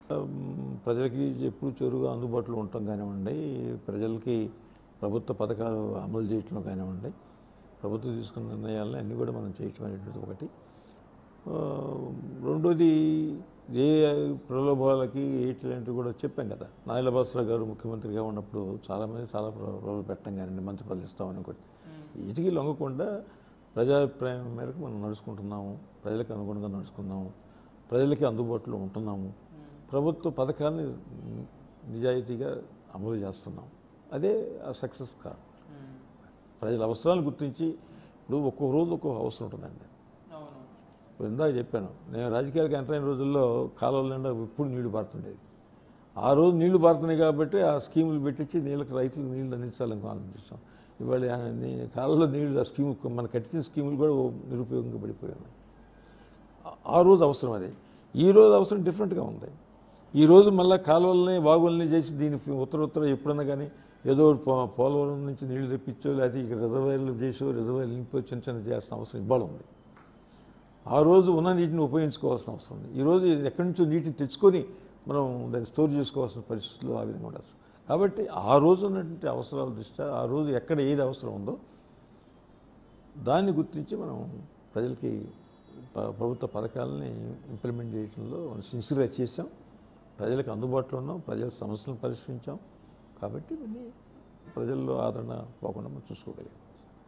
ఉమ్, ప్రజలకి ఎప్పుడు చెరువుగా అందుబాటులో ఉండటం కానివ్వండి ప్రజలకి ప్రభుత్వ పథకాలు అమలు చేయటం కానివ్వండి ప్రభుత్వం తీసుకున్న నిర్ణయాలను అన్నీ కూడా మనం చేయటం అనేటువంటిది ఒకటి ఆ, రెండోది ఏ ప్రలోభాలకి ఇట్లాంటివి కూడా చెప్పాం కదా నాయల భాస్కర్ గారు ముఖ్యమంత్రిగా ఉన్నప్పుడు చాలామంది చాలా ప్రలోభాలు పెట్టడం కానీ మంచి పదవి ఇస్తామని ఒకటి వీటికి లొంగకుండా ప్రజాభిప్రాయం మేరకు మనం నడుచుకుంటున్నాము ప్రజలకు అనుగుణంగా నడుచుకున్నాము ప్రజలకి అందుబాటులో ఉంటున్నాము ప్రభుత్వ పథకాలని నిజాయితీగా అమలు చేస్తున్నాం అదే ఆ సక్సెస్ కాదు ప్రజల అవసరాలను గుర్తించి ఇప్పుడు ఒక్కొక్క రోజు ఒక్కొక్క అవసరం ఉంటుందండి అవును ఇప్పుడు ఇందాక చెప్పాను నేను రాజకీయాలకు ఎంటర్ అయిన రోజుల్లో కాలువల నిండా ఇప్పుడు నీళ్లు పారుతుండేది ఆ రోజు నీళ్లు పారుతున్నాయి కాబట్టి ఆ స్కీములు పెట్టించి నీళ్ళకి రైతులకు నీళ్లు అందించాలని ఆలోచిస్తాం ఇవాళ ఆ నీ- కాలంలో నీళ్లు ఆ స్కీమ్ మన కట్టించిన స్కీములు కూడా నిరుపయోగంగా పడిపోయి ఉన్నాయి ఆ- ఆ రోజు అవసరం అది ఈ రోజు అవసరం డిఫరెంట్గా ఉంది ఈ రోజు మళ్ళీ కాలువల్ని వాగుల్ని చేసి దీని ఉత్తర ఉత్తర ఎప్పుడన్నా కానీ ఏదో ఒకటి పో- పోలవరం నుంచి నీళ్లు తెప్పించో లేకపోతే ఇక్కడ రిజర్వాయర్లు చేసో రిజర్వాయర్లు నింపో చిన్న చిన్న చేయాల్సిన అవసరం ఇవాళ ఉంది ఆ రోజు ఉన్న నీటిని ఉపయోగించుకోవాల్సిన అవసరం ఉంది ఈ రోజు ఎక్కడి నుంచో నీటిని తెచ్చుకొని మనం దాన్ని స్టోర్ చేసుకోవాల్సిన పరిస్థితులు ఆ విధంగా ఉండదు కాబట్టి ఆ రోజు ఉన్నటువంటి అవసరాల దృష్ట్యా ఆ రోజు ఎక్కడ ఏది అవసరం ఉందో దాన్ని గుర్తించి మనం ప్రజలకి ప- ప్రభుత్వ పథకాలని ఇంప్లిమెంట్ చేయడంలో మనం సిన్సియర్గా చేసాం ప్రజలకు అందుబాటులో ఉన్నాం ప్రజల సమస్యలను పరిష్కరించాం కాబట్టి ఇవన్నీ ప్రజల్లో ఆదరణ పోకుండా మనం చూసుకోగలిగాం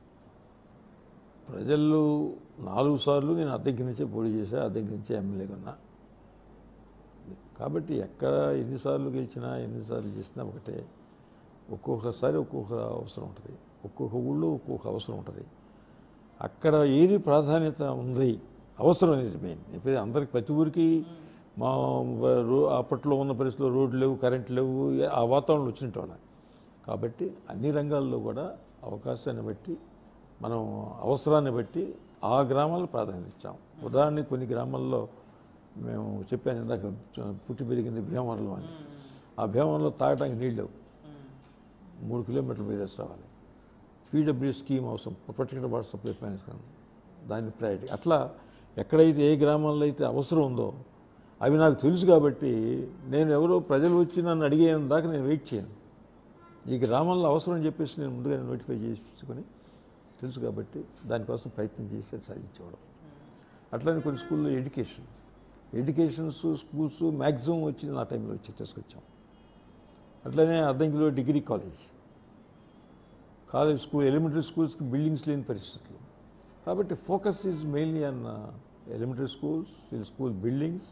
ప్రజలు నాలుగు సార్లు నేను అద్దెకి నుంచే పోటీ చేశా అద్దెకి నుంచే ఎమ్మెల్యేగా ఉన్నా కాబట్టి ఎక్కడ ఎన్నిసార్లు గెలిచినా ఎన్నిసార్లు చేసినా ఒకటే ఒక్కొక్కసారి ఒక్కొక్క అవసరం ఉంటుంది ఒక్కొక్క ఊళ్ళో ఒక్కొక్క అవసరం ఉంటుంది అక్కడ ఏది ప్రాధాన్యత ఉంది అవసరం అనేది మెయిన్ ఇప్పుడు అందరికి ప్రతి ఊరికి మా రో అప్పట్లో ఉన్న పరిస్థితుల్లో రోడ్లు లేవు కరెంట్ లేవు ఆ వాతావరణం వచ్చినట్టు కాబట్టి అన్ని రంగాల్లో కూడా అవకాశాన్ని బట్టి మనం అవసరాన్ని బట్టి ఆ గ్రామాలకు ప్రాధాన్యత ఇచ్చాం ఉదాహరణకి కొన్ని గ్రామాల్లో మేము చెప్పాను ఇందాక చ- పుట్టి పెరిగింది భీమవరంలో అని ఆ భీమవరంలో తాగడానికి నీళ్ళు లేవు మూడు కిలోమీటర్లు పోయేసి రావాలి పీడబ్ల్యూ స్కీమ్ అవసరం ప్రొటెక్టెడ్ వాటర్ సప్లై ప్లాన్స్ దాని ప్రయారిటీ అట్లా ఎక్కడైతే ఏ గ్రామాల్లో అయితే అవసరం ఉందో అవి నాకు తెలుసు కాబట్టి నేను ఎవరో ప్రజలు వచ్చి నన్ను అడిగేంత దాకా నేను వెయిట్ చేయను ఈ గ్రామంలో అవసరం అని చెప్పేసి నేను ముందుగా నోటిఫై చేసుకొని తెలుసు కాబట్టి దానికోసం ప్రయత్నం చేసి అది సాధించేవాడు అట్లానే కొన్ని స్కూల్లో ఎడ్యుకేషన్ ఎడ్యుకేషన్స్ స్కూల్స్ మ్యాక్సిమం వచ్చి నా టైంలో వచ్చి తీసుకొచ్చాం అట్లనే అద్దంకిలో degree college college school elementary స్కూల్స్కి బిల్డింగ్స్ లేని పరిస్థితులు కాబట్టి focus is mainly on elementary schools school buildings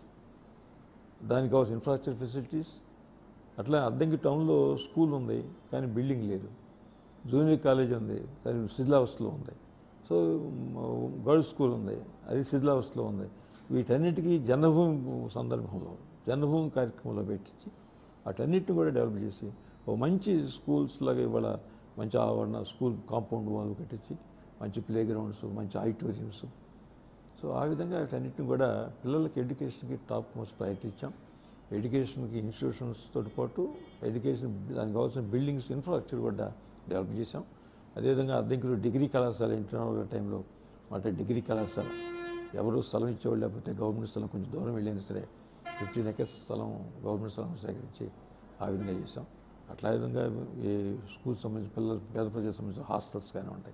దానికి కావాల్సిన ఇన్ఫ్రాస్ట్రక్చర్ ఫెసిలిటీస్ అట్లా అద్దంకి టౌన్లో స్కూల్ ఉంది కానీ బిల్డింగ్ లేదు జూనియర్ కాలేజ్ ఉంది అది శిథిలావస్థలో ఉంది సో మ- గర్ల్స్ స్కూల్ ఉంది అది శిథిలావస్థలో ఉంది వీటన్నిటికీ జన్మభూమి సందర్భంలో జన్మభూమి కార్యక్రమంలో పెట్టించి వాటన్నిటిని కూడా డెవలప్ చేసి ఓ మంచి స్కూల్స్ లాగా ఇవాళ మంచి ఆవరణ స్కూల్ కాంపౌండ్ వాళ్ళు కట్టించి మంచి ప్లే గ్రౌండ్స్ మంచి ఆడిటోరియంస్ సో ఆ విధంగా వీటన్నిటిని కూడా పిల్లలకి ఎడ్యుకేషన్కి టాప్ మోస్ట్ ప్రయారిటీ ఇచ్చాం ఎడ్యుకేషన్కి ఇన్స్టిట్యూషన్స్ తోటి పాటు ఎడ్యుకేషన్ దానికి కావాల్సిన బిల్డింగ్స్ ఇన్ఫ్రాస్ట్రక్చర్ కూడా డెవలప్ చేశాం అదేవిధంగా అద్దెంకులు డిగ్రీ కళాశాల ఇంటర్నల్ టైంలో మాట డిగ్రీ కళాశాల ఎవరు స్థలం ఇచ్చేవాళ్ళు లేకపోతే గవర్నమెంట్ స్థలం కొంచెం దూరం వెళ్ళైనా సరే ఫిఫ్టీన్ ఎకర్స్ స్థలం గవర్నమెంట్ స్థలం సేకరించి ఆ విధంగా చేశాం అట్లా విధంగా ఈ స్కూల్ సంబంధించి పిల్లలు పేద ప్రజలకు సంబంధించిన హాస్టల్స్ కానివ్వండి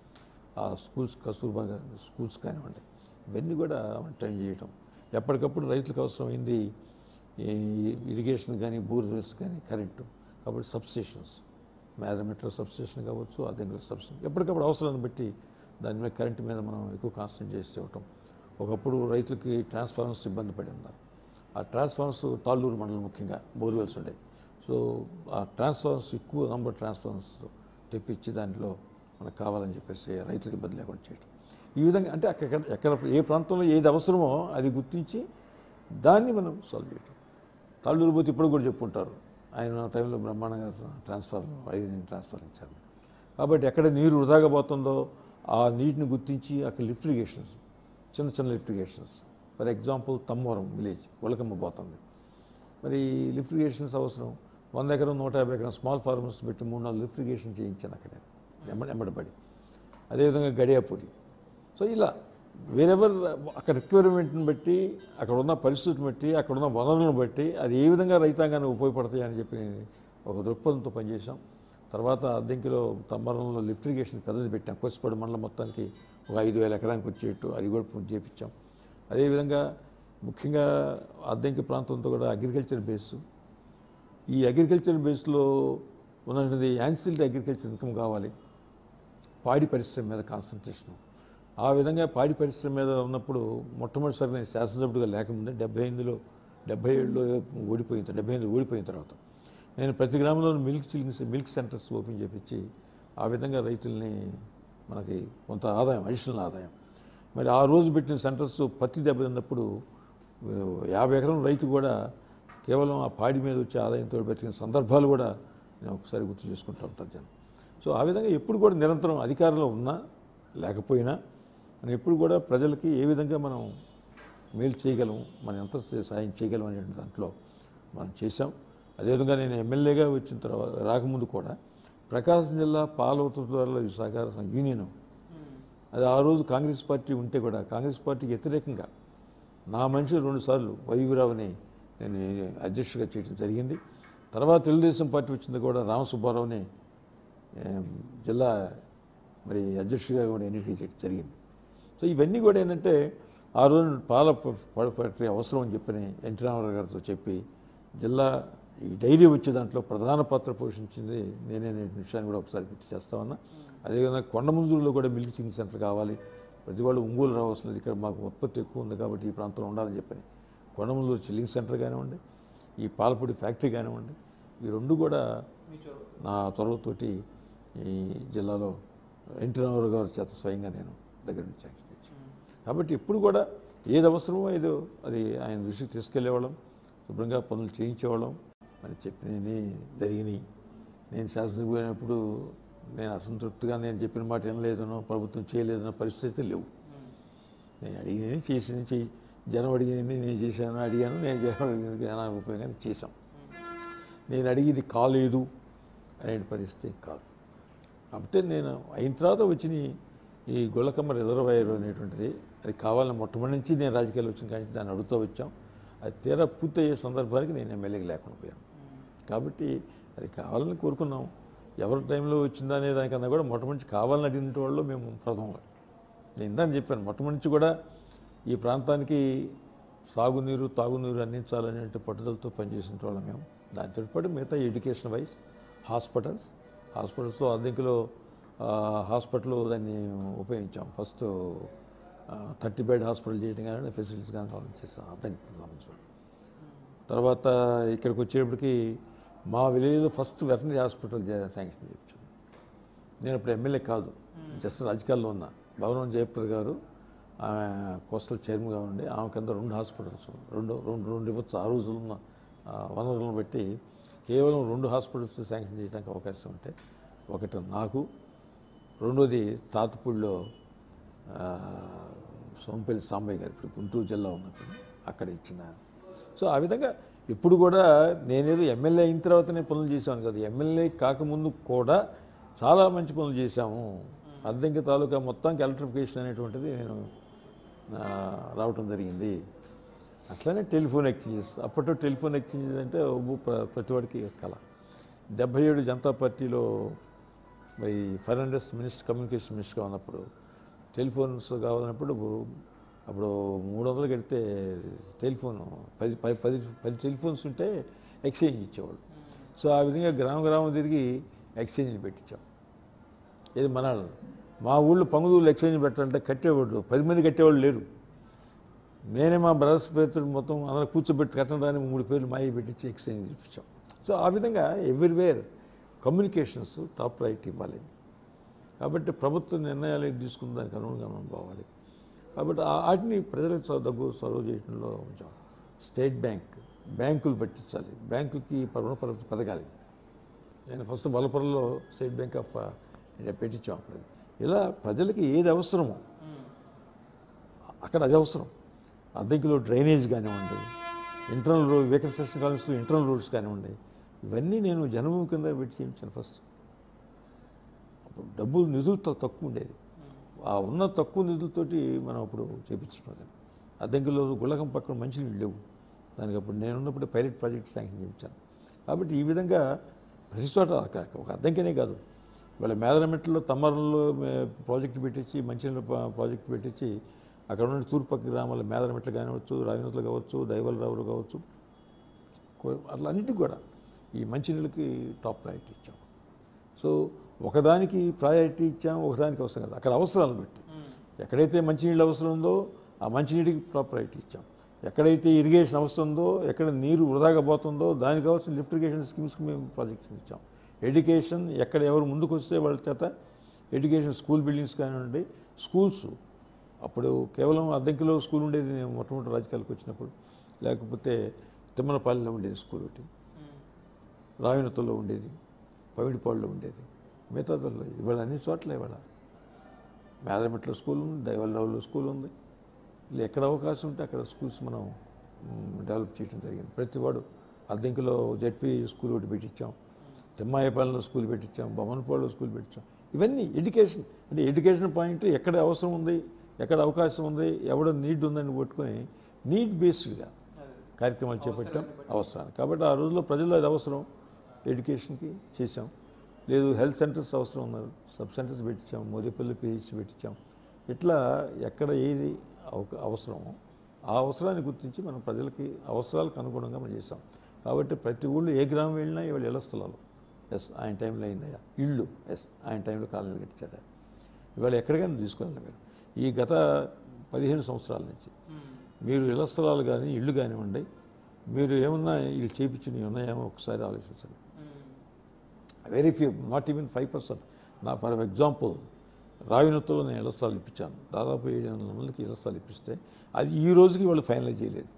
ఆ స్కూల్స్ కస్తూర్బా గారి స్కూల్స్ కానివ్వండి ఇవన్నీ కూడా ట్రైన్ చేయటం ఎప్పటికప్పుడు రైతులకు అవసరమైంది ఈ ఇరిగేషన్ కానీ బోర్వెల్స్ కానీ కరెంటు కాబట్టి సబ్స్టేషన్స్ మేదమెట్లో సబ్స్టేషన్ కావచ్చు అద్దెంగుల సబ్స్టేషన్ ఎప్పటికప్పుడు అవసరాన్ని బట్టి దాని మీద కరెంటు మీద మనం ఎక్కువ కాన్సన్ట్రేట్ చేసి ఇవ్వటం ఒకప్పుడు రైతులకి ట్రాన్స్ఫార్మర్స్ ఇబ్బంది పడి ఉన్నారు ఆ ట్రాన్స్ఫార్మర్స్ తాళ్ళూరు మండలం ముఖ్యంగా బోర్వెల్స్ ఉండేవి సో ఆ ట్రాన్స్ఫార్మర్స్ ఎక్కువ నంబర్ ట్రాన్స్ఫార్మర్స్ తెప్పించి దాంట్లో మనకు కావాలని చెప్పేసి రైతులకు ఇబ్బంది లేకుండా చేయటం ఈ విధంగా అంటే అక్కడ ఎక్కడ ఏ ప్రాంతంలో ఏది అవసరమో అది గుర్తించి దాన్ని మనం సాల్వ్ చేయటం తాళ్ళూరు పోతే ఇప్పుడు కూడా చెప్పుకుంటారు ఆయన టైంలో బ్రహ్మాండంగా ట్రాన్స్ఫర్ ఐదు ట్రాన్స్ఫర్ ఇచ్చారు కాబట్టి ఎక్కడ నీరు వృధాగా పోతుందో ఆ నీటిని గుర్తించి అక్కడ లిఫ్ట్ ఇరిగేషన్స్ చిన్న చిన్న lift irrigations for example Tammavaram village ఉలకమ్మ పోతుంది మరి లిఫ్ట్ ఇరిగేషన్స్ అవసరం వంద ఎకరం నూట యాభై ఎకరం స్మాల్ ఫార్మర్స్ పెట్టి మూడు నాలుగు లిఫ్ట్ ఇరిగేషన్ చేయించాను అక్కడ ఎమ్మడి ఎమ్మడిపడి అదేవిధంగా గడియాపూడి సో ఇలా వేరెవర్ అక్కడ రిక్వైర్మెంట్ని బట్టి అక్కడ ఉన్న పరిస్థితిని బట్టి అక్కడ ఉన్న వనరులను బట్టి అది ఏ విధంగా రైతాంగానికి ఉపయోగపడతాయి అని చెప్పి ఒక దృక్పథంతో పనిచేసాం తర్వాత అద్దెంకిలో తమ్మరంలో లిఫ్ట్ ఇరిగేషన్ పెద్దది పెట్టాం కొచ్చిపాడు మండలం మొత్తానికి ఒక ఐదు వేల ఎకరానికి వచ్చేట్టు అది కూడా పూర్తి చేయించాం అదేవిధంగా ముఖ్యంగా అద్దెంకి ప్రాంతంతో కూడా అగ్రికల్చర్ బేస్ ఈ అగ్రికల్చర్ బేస్లో ఉన్నటువంటి యాన్సిల్డ్ అగ్రికల్చర్ ఇన్కమ్ కావాలి పాడి పరిశ్రమ మీద కాన్సన్ట్రేషన్ ఆ విధంగా పాడి పరిశ్రమ మీద ఉన్నప్పుడు మొట్టమొదటిసారి నేను శాసనసభ్యుడిగా లేకముందే డెబ్బై ఎనిమిదిలో డెబ్బై ఏడులో ఓడిపోయిన తర్వాత డెబ్బై ఎనిమిది ఓడిపోయిన తర్వాత నేను ప్రతి గ్రామంలో milk chillings milk centres open చేపించి ఆ విధంగా రైతుల్ని మనకి కొంత ఆదాయం అడిషనల్ ఆదాయం మరి ఆ రోజు పెట్టిన సెంటర్స్ పత్తి దెబ్బతిన్నప్పుడు యాభై ఎకరం రైతు కూడా కేవలం ఆ పాడి మీద వచ్చే ఆదాయంతో పెట్టిన సందర్భాలు కూడా నేను ఒకసారి గుర్తు చేసుకుంటూ ఉంటాను జనం సో ఆ విధంగా ఎప్పుడు కూడా నిరంతరం అధికారంలో ఉన్నా లేకపోయినా మనం ఎప్పుడు కూడా ప్రజలకి ఏ విధంగా మనం మేలు చేయగలం మనం ఎంత సాయం చేయగలం అనే దాంట్లో మనం చేశాం అదేవిధంగా నేను ఎమ్మెల్యేగా వచ్చిన తర్వాత రాకముందు కూడా ప్రకాశం జిల్లా పాల ఉత్పత్తుదారుల సహకార సంఘ యూనియన్ అది ఆ రోజు కాంగ్రెస్ పార్టీ ఉంటే కూడా కాంగ్రెస్ పార్టీకి వ్యతిరేకంగా నా మనిషి రెండుసార్లు వైవిరావుని నేను అధ్యక్షుడిగా చేయడం జరిగింది తర్వాత తెలుగుదేశం పార్టీ వచ్చింది కూడా రామసుబ్బారావుని ఏం, జిల్లా మరి అధ్యక్షుడిగా కూడా ఎన్నిక చేయడం జరిగింది సో ఇవన్నీ కూడా ఏంటంటే ఆ రోజు పాల ప- పాల ఫ్యాక్టరీ అవసరం అని చెప్పని ఎన్టీ రామారావు గారితో చెప్పి జిల్లా ఈ డైరీ వచ్చే దాంట్లో ప్రధాన పాత్ర పోషించింది నేనే అనే విషయాన్ని కూడా ఒకసారి గుర్తు చేస్తామన్నా అదేవిధంగా కొండముంజూరులో కూడా మిల్క్ చికెన్ సెంటర్ కావాలి ప్రతి వాళ్ళు ఒంగోలు రావాల్సింది ఇక్కడ మాకు ఉత్పత్తి ఎక్కువ ఉంది కాబట్టి ఈ ప్రాంతంలో ఉండాలని చెప్పని కొండముంజూరు చిల్లింగ్ సెంటర్ కానివ్వండి ఈ పాలపొడి ఫ్యాక్టరీ కానివ్వండి ఈ రెండు కూడా నా చొరవతోటి ఈ జిల్లాలో ఎన్టీ రామారావు గారి చేత స్వయంగా నేను దగ్గర నుంచి శాంక్షన్ చేశాను కాబట్టి ఇప్పుడు కూడా ఏది అవసరమో ఏదో అది ఆయన దృష్టికి తీసుకెళ్లేవాళ్ళం శుభ్రంగా పనులు చేయించేవాళ్ళం అని చెప్పినవి జరిగినాయి నేను శాసనసభ్యుడైనప్పుడు నేను అసంతృప్తిగా నేను చెప్పిన మాట వినలేదనో ప్రభుత్వం చేయలేదనో పరిస్థితి లేవు నేను అడిగినవి చేసి చెయ్యి జనం అడిగినవి నేను చేశాను అడిగాను నేను జనం అడిగిన ఉపయోగాన్ని చేశాం నేను అడిగింది కాలేదు అనే పరిస్థితి కాదు కాబట్టి నేను అయిన తర్వాత వచ్చిన ఈ గొల్లకమ్మ రిజర్వాయర్ అనేటువంటిది అది కావాలని మొట్టమొదటి నుంచి నేను రాజకీయాలు వచ్చిన కానీ దాన్ని అడుగుతూ వచ్చాం అది తీరా పూర్తయ్యే సందర్భానికి నేను ఎమ్మెల్యేకి లేకుండా పోయాను కాబట్టి అది కావాలని కోరుకున్నాం ఎవరి టైంలో వచ్చిందా అనే దానికన్నా కూడా మొట్టమొదటి కావాలని అడిగిన వాళ్ళు మేము ప్రథమంగా నేను ఇందాక చెప్పాను మొట్టమొదటి నుంచి కూడా ఈ ప్రాంతానికి సాగునీరు తాగునీరు అందించాలనే పట్టుదలతో పనిచేసిన వాళ్ళం మేము దాంతో పాటు మిగతా ఎడ్యుకేషన్ వైజ్ హాస్పిటల్స్ హాస్పిటల్స్లో అద్దెంకిలో హాస్పిటల్ దాన్ని ఉపయోగించాం ఫస్ట్ థర్టీ బెడ్ హాస్పిటల్ చేయడం కానీ ఫెసిలిటీస్ కానీ ఆలోచిస్తాం అద్దెంకి సంబంధించిన తర్వాత ఇక్కడికి వచ్చేటప్పటికి మా విలేజ్లో ఫస్ట్ వెటనరీ హాస్పిటల్ జా- శాంక్షన్ చేయించాను నేను ఇప్పుడు ఎమ్మెల్యే కాదు జస్ట్ రాజకీయాల్లో ఉన్నా భవనం జయప్రద గారు ఆమె కోస్టల్ చైర్మన్గా ఉండి ఆమె కింద రెండు హాస్పిటల్స్ రెండు రెండు రెండు ఇవ్వచ్చు ఆ రోజులు ఉన్న ఆ, వనరులను బట్టి కేవలం రెండు హాస్పిటల్స్ శాంక్షన్ చేయడానికి అవకాశం ఉంటే ఒకటి నాకు రెండోది తాతపూడిలో ఆ, సోంపల్లి సాంబయ్య గారు ఇప్పుడు గుంటూరు జిల్లా ఉన్నప్పుడు అక్కడ ఇచ్చిన సో ఆ విధంగా ఇప్పుడు కూడా నేనేదో ఎమ్మెల్యే అయిన తర్వాతనే పనులు చేశాను కదా ఎమ్మెల్యే కాకముందు కూడా చాలా మంచి పనులు చేశాము అద్దెంకి తాలూకా మొత్తానికి ఎలక్ట్రిఫికేషన్ అనేటువంటిది నేను ఆ, రావటం జరిగింది అట్లనే టెలిఫోన్ ఎక్స్చేంజెస్ అప్పట్లో టెలిఫోన్ ఎక్స్చేంజెస్ అంటే ఓ ప్ర- ప్రతి వాడికి కళ డెబ్బై ఏడు జనతా పార్టీలో మరి ఫైనాన్స్ మినిస్టర్ కమ్యూనికేషన్ మినిస్టర్గా ఉన్నప్పుడు టెలిఫోన్స్ కావాలన్నప్పుడు అప్పుడు మూడు వందలు కడితే టెలిఫోన్ పది పది పది పది టెలిఫోన్స్ ఉంటే ఎక్స్చేంజ్ ఇచ్చేవాళ్ళు సో ఆ విధంగా గ్రామ గ్రామం తిరిగి ఎక్స్చేంజ్లు పెట్టించాం ఇది మన మా ఊళ్ళో పంగుదూళ్ళు ఎక్స్చేంజ్ పెట్టాలంటే కట్టేవాడు పది మంది కట్టేవాళ్ళు లేరు నేనే మా బ్రదర్స్ పేరుతో మొత్తం అందరూ కూర్చోబెట్టి కట్టడానికి మూడు పేర్లు మాయి పెట్టించి ఎక్స్చేంజ్ ఇప్పించాం సో ఆ విధంగా ఎవ్రీవేర్ కమ్యూనికేషన్స్ టాప్ రైట్ ఇవ్వాలి కాబట్టి ప్రభుత్వ నిర్ణయాలు ఏది తీసుకున్న దానికి అనుగుణంగా మనం పోవాలి కాబట్టి ఆ వాటిని ప్రజలకు చ- దగ్గు చొరవ చేయడంలో ఉంచాం స్టేట్ బ్యాంక్ బ్యాంకులు పెట్టించాలి బ్యాంకులకి రుణ పర- పథకాలి నేను ఫస్ట్ వలపురంలో స్టేట్ బ్యాంక్ ఆఫ్ ఇండియా పెట్టించాం అప్పుడు ఇలా ప్రజలకి ఏది అవసరమో అక్కడ అది అవసరం అద్దెకిలో డ్రైనేజ్ కానివ్వండి ఇంటర్నల్ రోడ్ వెహికల్ స్టేషన్ కాలనీస్లో ఇంటర్నల్ రోడ్స్ కానివ్వండి ఇవన్నీ నేను జనభూమి కింద పెట్టి చేయించాను ఫస్ట్ అప్పుడు డబ్బులు నిధులు త- తక్కువ ఉండేది ఆ ఉన్న తక్కువ నిధులతోటి మనం అప్పుడు చేపించడం అది అద్దెంకిలో గుళ్ళకం పక్కన మంచి నీళ్ళు లేవు దానికి అప్పుడు నేను ఉన్నప్పుడు పైలట్ ప్రాజెక్ట్ శాంక్షన్ చేయించాను కాబట్టి ఈ విధంగా ప్రతి చోట ఒక- ఒక అద్దెంకనే కాదు వాళ్ళ మేదరమెట్లో తమ్మరంలో మే- ప్రాజెక్టు పెట్టించి మంచినీళ్ళ ప్రా- ప్రాజెక్టు పెట్టించి అక్కడ ఉన్న తూర్పక్క గ్రామాల మేదరమెట్లు కానివచ్చు రావినతులు కావచ్చు దైవలరావులు కావచ్చు కో- అట్లా అన్నిటికి కూడా ఈ మంచినీళ్ళకి టాప్ ప్రయారిటీ ఇచ్చాం సో ఒకదానికి ప్రయారిటీ ఇచ్చాం ఒకదానికి అవసరం కాదు అక్కడ అవసరాలను బట్టి ఎక్కడైతే మంచినీళ్ళు అవసరం ఉందో ఆ మంచినీటికి టాప్ ప్రయారిటీ ఇచ్చాం ఎక్కడైతే ఇరిగేషన్ అవసరం ఉందో ఎక్కడ నీరు వృధాగా పోతుందో దానికి కావాల్సిన లిఫ్ట్ ఇరిగేషన్ స్కీమ్స్కి మేము ప్రాజెక్ట్స్ ఇచ్చాం ఎడ్యుకేషన్ ఎక్కడ ఎవరు ముందుకు వస్తే వాళ్ళ చేత ఎడ్యుకేషన్ స్కూల్ బిల్డింగ్స్ కానివ్వండి స్కూల్స్ అప్పుడు కేవలం అద్దెంకిలో స్కూల్ ఉండేది నేను మొట్టమొదటి రాజకీయాలకు వచ్చినప్పుడు లేకపోతే తిమ్మనపాలెంలో ఉండేది స్కూల్ ఒకటి రావినతలో ఉండేది పవిడిపాడులో ఉండేది మిగతా చోట్ల ఇవాళ అన్ని చోట్ల ఇవాళ మేదరమెట్లో స్కూల్ ఉంది దైవలరావులో స్కూల్ ఉంది ఇలా ఎక్కడ అవకాశం ఉంటే అక్కడ స్కూల్స్ మనం మ్, డెవలప్ చేయడం జరిగింది ప్రతి వాడు అద్దెంకిలో జడ్పీ స్కూల్ ఒకటి పెట్టించాం తిమ్మాయపాలెంలో స్కూల్ పెట్టించాం బొమ్మనపాడులో స్కూల్ పెట్టించాం ఇవన్నీ ఎడ్యుకేషన్ అంటే ఎడ్యుకేషన్ పాయింట్ ఎక్కడ అవసరం ఉంది ఎక్కడ అవకాశం ఉంది ఎవడ నీడ్ ఉందని పట్టుకొని నీడ్ బేస్డ్గా కార్యక్రమాలు చేపట్టాం అవసరాన్ని కాబట్టి ఆ రోజుల్లో ప్రజల్లో అది అవసరం ఎడ్యుకేషన్కి చేసాం లేదు హెల్త్ సెంటర్స్ అవసరం ఉన్నారు సబ్ సెంటర్స్ పెట్టించాం మోదేపల్లి పిహెచ్ పెట్టించాం ఇట్లా ఎక్కడ ఏది అవ- అవసరమో ఆ అవసరాన్ని గుర్తించి మనం ప్రజలకి అవసరాలకు అనుగుణంగా మనం చేసాం కాబట్టి ప్రతి ఊళ్ళో ఏ గ్రామం వెళ్ళినా ఇవాళ ఇళ్ల స్థలాలు ఎస్ ఆయన టైంలో అయిందయ్యా ఇళ్ళు ఎస్ ఆయన టైంలో కాలనీలు కట్టించారా ఇవాళ ఎక్కడికైనా తీసుకెళ్ళండి మీరు ఈ గత పదిహేను సంవత్సరాల నుంచి మీరు ఇళ్ల స్థలాలు కానీ ఇళ్ళు కానివ్వండి మీరు ఏమన్నా వీళ్ళు చేయించినవి ఉన్నాయేమో ఒకసారి ఆలోచించండి very few not even five percent నా ఫర్ ఎగ్జాంపుల్ రావినత్తులో నేను ఇళ్ల స్థలాలు ఇప్పించాను దాదాపు ఏడు వందల మందికి ఇళ్ల స్థలాలు ఇప్పిస్తే అది ఈ రోజుకి వాళ్ళు ఫైనలైజ్ చేయలేదు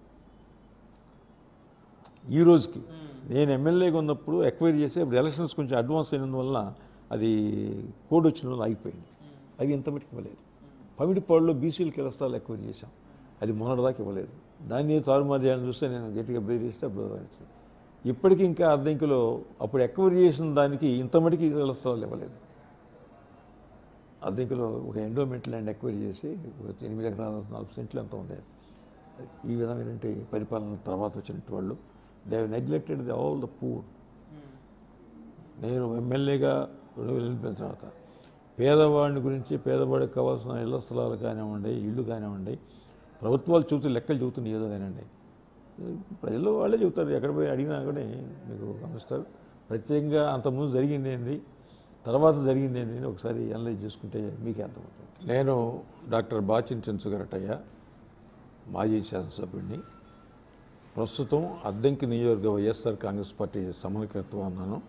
ఈ రోజుకి నేను ఎమ్మెల్యేగా ఉన్నప్పుడు ఎక్వైరీ చేసి ఇప్పుడు ఎలక్షన్స్ కొంచెం అడ్వాన్స్ అయినందువల్ల అది కోడ్ వచ్చిన వల్ల ఆగిపోయింది అవి ఇంత మటుకు ఇవ్వలేదు పమిడిపాడులో బీసీలకి ఇళ్ల స్థలాలు ఎక్వైరీ చేశాం అది మొన్నటిదాకా ఇవ్వలేదు దాన్ని తారుమారు చేయాలని చూస్తే నేను గట్టిగా బ్రేక్ చేస్తే అప్పుడు వచ్చింది. ఇప్పటికీ ఇంకా అర్ధంకిలో అప్పుడు ఎక్వైరీ చేసిన దానికి ఇంత మటుకు ఇళ్ల స్థలాలు ఇవ్వలేదు అద్దెకులో ఒక ఎండోమెంట్ ల్యాండ్ ఎక్వైరీ చేసి ఒక ఎనిమిది ఎకరాల నాలుగు సెంట్లు ఎంత ఉండేది ఈ విధమైనటువంటి పరిపాలన తర్వాత వచ్చినట్టు వాళ్ళు they neglected the all the poor నేను ఎమ్మెల్యేగా రెండు వేల ఎనిమిది తర్వాత పేదవాడిని గురించి పేదవాడికి కావాల్సిన ఇళ్ల స్థలాలు కానివ్వండి ఇళ్ళు కానివ్వండి ప్రభుత్వాలు చూస్తే లెక్కలు చెబుతున్నాయి ఏదో కానివ్వండి ప్రజలు వాళ్ళే చెబుతారు ఎక్కడ పోయి అడిగినా కూడా మీకు గమనిస్తారు ప్రత్యేకంగా అంతకుముందు జరిగింది ఏంది తర్వాత జరిగింది ఏంది అని ఒకసారి అనలైజ్ చేసుకుంటే మీకే అర్థమవుతుంది నేను డాక్టర్ బాచిన్ చెన్సుగరటయ్య మాజీ శాసనసభ్యుడిని ప్రస్తుతం అద్దెంకి నియోజకవర్గ వైఎస్ఆర్ కాంగ్రెస్ పార్టీ సమన్వయకర్తగా ఉన్నాను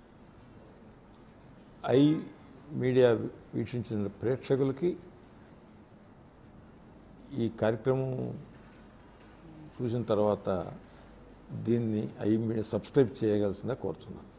ఐ మీడియా వీక్షించిన ప్రేక్షకులకి ఈ కార్యక్రమం చూసిన తర్వాత దీన్ని ఐ మీడియా సబ్స్క్రైబ్ చేయగలసిందిగా కోరుతున్నాను